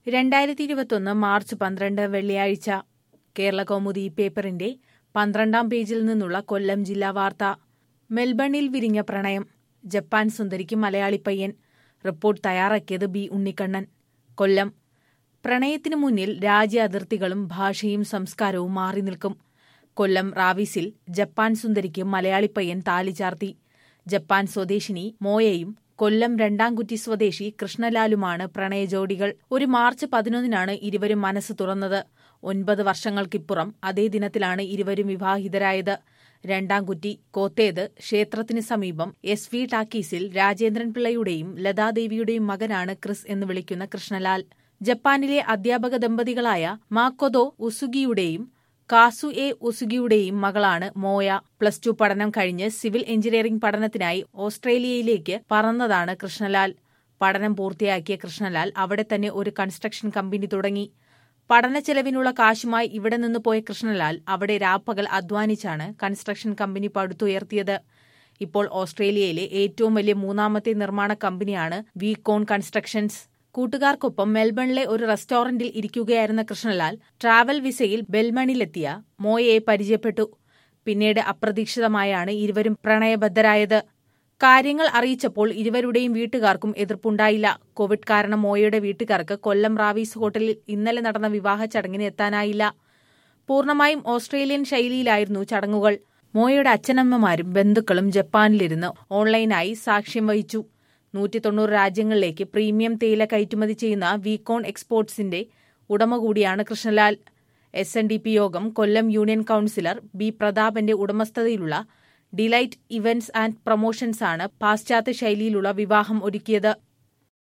രണ്ടായിരത്തി ഇരുപത്തൊന്ന് മാർച്ച് പന്ത്രണ്ട് വെള്ളിയാഴ്ച കേരള കൗമുദി പേപ്പറിന്റെ പന്ത്രണ്ടാം പേജിൽ നിന്നുള്ള കൊല്ലം ജില്ലാ വാർത്ത മെൽബണിൽ വിരിഞ്ഞ പ്രണയം ജപ്പാൻ സുന്ദരിക്ക് മലയാളി പയ്യൻ റിപ്പോർട്ട് തയ്യാറാക്കിയത് ബി ഉണ്ണിക്കണ്ണൻ കൊല്ലം പ്രണയത്തിനു മുന്നിൽ രാജ്യ അതിർത്തികളും ഭാഷയും സംസ്കാരവും മാറി നിൽക്കും കൊല്ലം റാവിസിൽ ജപ്പാൻ സുന്ദരിക്ക് മലയാളി പയ്യൻ താലി ചാർത്തി ജപ്പാൻ സ്വദേശിനി മോയയും കൊല്ലം രണ്ടാംകുറ്റി സ്വദേശി കൃഷ്ണലാലുമാണ് പ്രണയജോഡികൾ ഒരു മാർച്ച് പതിനൊന്നിനാണ് ഇരുവരും മനസ്സ് തുറന്നത് ഒൻപത് വർഷങ്ങൾക്കിപ്പുറം അതേ ദിനത്തിലാണ് ഇരുവരും വിവാഹിതരായത് രണ്ടാംകുറ്റി കോത്തേത് ക്ഷേത്രത്തിന് സമീപം എസ് വി ടാക്കീസിൽ രാജേന്ദ്രൻ പിള്ളയുടെയും ലതാദേവിയുടെയും മകനാണ് ക്രിസ് എന്ന് വിളിക്കുന്ന കൃഷ്ണലാൽ ജപ്പാനിലെ അധ്യാപക ദമ്പതികളായ മാക്കൊദോ ഉസുഗിയുടെയും കാസു എ ഉസുഗിയുടെയും മകളാണ് മോയ പ്ലസ് ടു പഠനം കഴിഞ്ഞ് സിവിൽ എഞ്ചിനീയറിംഗ് പഠനത്തിനായി ഓസ്ട്രേലിയയിലേക്ക് പറന്നതാണ് കൃഷ്ണലാൽ പഠനം പൂർത്തിയാക്കിയ കൃഷ്ണലാൽ അവിടെ തന്നെ ഒരു കൺസ്ട്രക്ഷൻ കമ്പനി തുടങ്ങി പഠന ചെലവിനുള്ള കാശുമായി ഇവിടെ നിന്ന് പോയ കൃഷ്ണലാൽ അവിടെ രാപ്പകൽ അധ്വാനിച്ചാണ് കൺസ്ട്രക്ഷൻ കമ്പനി പടുത്തുയർത്തിയത് ഇപ്പോൾ ഓസ്ട്രേലിയയിലെ ഏറ്റവും വലിയ മൂന്നാമത്തെ നിർമ്മാണ കമ്പനിയാണ് വികോൺ കൺസ്ട്രക്ഷൻസ് കൂട്ടുകാർക്കൊപ്പം മെൽബണിലെ ഒരു റെസ്റ്റോറന്റിൽ ഇരിക്കുകയായിരുന്ന കൃഷ്ണലാൽ ട്രാവൽ വിസയിൽ ബെൽമണിലെത്തിയ മോയയെ പരിചയപ്പെട്ടു പിന്നീട് അപ്രതീക്ഷിതമായാണ് ഇരുവരും പ്രണയബദ്ധരായത് കാര്യങ്ങൾ അറിയിച്ചപ്പോൾ ഇരുവരുടെയും വീട്ടുകാർക്കും എതിർപ്പുണ്ടായില്ല കോവിഡ് കാരണം മോയയുടെ വീട്ടുകാർക്ക് കൊല്ലം റാവീസ് ഹോട്ടലിൽ ഇന്നലെ നടന്ന വിവാഹ ചടങ്ങിന് എത്താനായില്ല പൂർണ്ണമായും ഓസ്ട്രേലിയൻ ശൈലിയിലായിരുന്നു ചടങ്ങുകൾ മോയയുടെ അച്ഛനമ്മമാരും ബന്ധുക്കളും ജപ്പാനിലിരുന്ന് ഓൺലൈനായി സാക്ഷ്യം വഹിച്ചു നൂറ്റി തൊണ്ണൂറ് രാജ്യങ്ങളിലേക്ക് പ്രീമിയം തേയില കയറ്റുമതി ചെയ്യുന്ന വികോൺ എക്സ്പോർട്സിന്റെ ഉടമ കൂടിയാണ് Krishnalal S N D P യോഗം കൊല്ലം യൂണിയൻ കൌൺസിലർ ബി പ്രതാപന്റെ ഉടമസ്ഥതയിലുള്ള ഡിലൈറ്റ് ഇവന്റ്സ് ആൻഡ് പ്രൊമോഷൻസ് ആണ് പാശ്ചാത്യ ശൈലിയിലുള്ള വിവാഹം ഒരുക്കിയത്